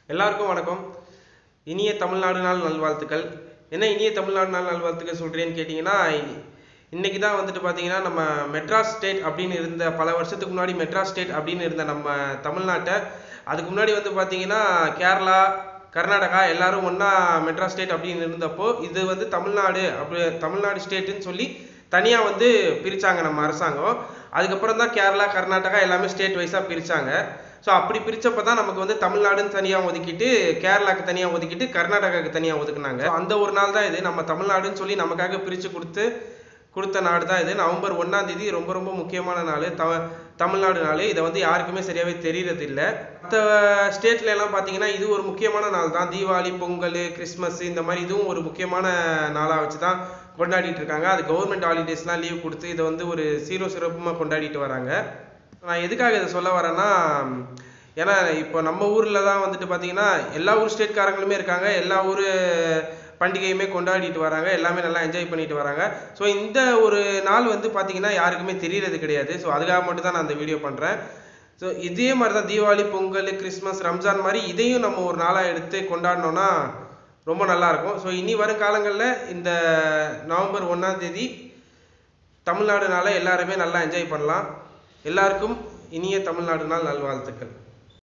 எல்லாருக்கும் வணக்கம் இனிய தமிழ்நாடு நாள் நல்வாழ்த்துக்கள் என்ன இனிய தமிழ்நாடு நாள் நல்வாழ்த்துக்கள் சொல்கிறேன்னு கேட்டிங்கன்னா இன்னைக்கு தான் வந்துட்டு பார்த்தீங்கன்னா நம்ம மெட்ராஸ் ஸ்டேட் அப்படின்னு இருந்த பல வருஷத்துக்கு முன்னாடி மெட்ராஸ் ஸ்டேட் அப்படின்னு இருந்த நம்ம தமிழ்நாட்டை அதுக்கு முன்னாடி வந்து பார்த்தீங்கன்னா கேரளா கர்நாடகா எல்லாரும் ஒன்றா மெட்ராஸ் ஸ்டேட் அப்படின்னு இருந்தப்போ இது வந்து தமிழ்நாடு அப்படி தமிழ்நாடு ஸ்டேட்டுன்னு சொல்லி தனியாக வந்து பிரித்தாங்க நம்ம அரசாங்கம் அதுக்கப்புறம் தான் கேரளா கர்நாடகா எல்லாமே ஸ்டேட் வைஸாக பிரித்தாங்க ஸோ அப்படி பிரிச்சப்ப தான் நமக்கு வந்து தமிழ்நாடுன்னு தனியாக ஒதுக்கிட்டு கேரளாக்கு தனியாக ஒதுக்கிட்டு கர்நாடகாவுக்கு தனியாக ஒதுக்குனாங்க So, அந்த ஒரு நாள் தான் இது நம்ம தமிழ்நாடுன்னு சொல்லி நமக்காக பிரித்து கொடுத்து கொடுத்த நாடு தான் இது நவம்பர் ஒன்றாம் தேதி ரொம்ப ரொம்ப முக்கியமான நாள் த தமிழ்நாடு நாள் இதை வந்து யாருக்குமே சரியாகவே தெரியறது இல்லை மற்ற ஸ்டேட்ல எல்லாம் பார்த்தீங்கன்னா இது ஒரு முக்கியமான நாள் தான் தீபாவளி பொங்கல் கிறிஸ்மஸ் இந்த மாதிரி இதுவும் ஒரு முக்கியமான நாளாக வச்சு தான் கொண்டாடிட்டு இருக்காங்க அது கவர்மெண்ட் ஹாலிடேஸ்லாம் லீவ் கொடுத்து இதை வந்து ஒரு சீரோ சிறப்புமாக கொண்டாடிட்டு வராங்க நான் எதுக்காக இதை சொல்ல வரேன்னா ஏன்னா இப்போ நம்ம ஊரில் தான் வந்துட்டு பார்த்தீங்கன்னா எல்லா ஊர் ஸ்டேட்காரங்களுமே இருக்காங்க எல்லா ஊர் பண்டிகையுமே கொண்டாடிட்டு வராங்க எல்லாமே நல்லா என்ஜாய் பண்ணிட்டு வராங்க ஸோ இந்த ஒரு நாள் வந்து பார்த்தீங்கன்னா யாருக்குமே தெரியறது கிடையாது ஸோ அதுக்காக மட்டும் தான் நான் அந்த வீடியோ பண்ணுறேன் ஸோ இதே மாதிரி தான் தீபாவளி பொங்கல் கிறிஸ்மஸ் ரம்ஜான் மாதிரி இதையும் நம்ம ஒரு நாளாக எடுத்து கொண்டாடினோன்னா ரொம்ப நல்லா இருக்கும் ஸோ இனி வரும் காலங்களில் இந்த நவம்பர் ஒன்றாம் தேதி தமிழ்நாடுனால எல்லாருமே நல்லா என்ஜாய் பண்ணலாம் எல்லாருக்கும் இனிய தமிழ்நாடு நாள் நல்வாழ்த்துக்கள்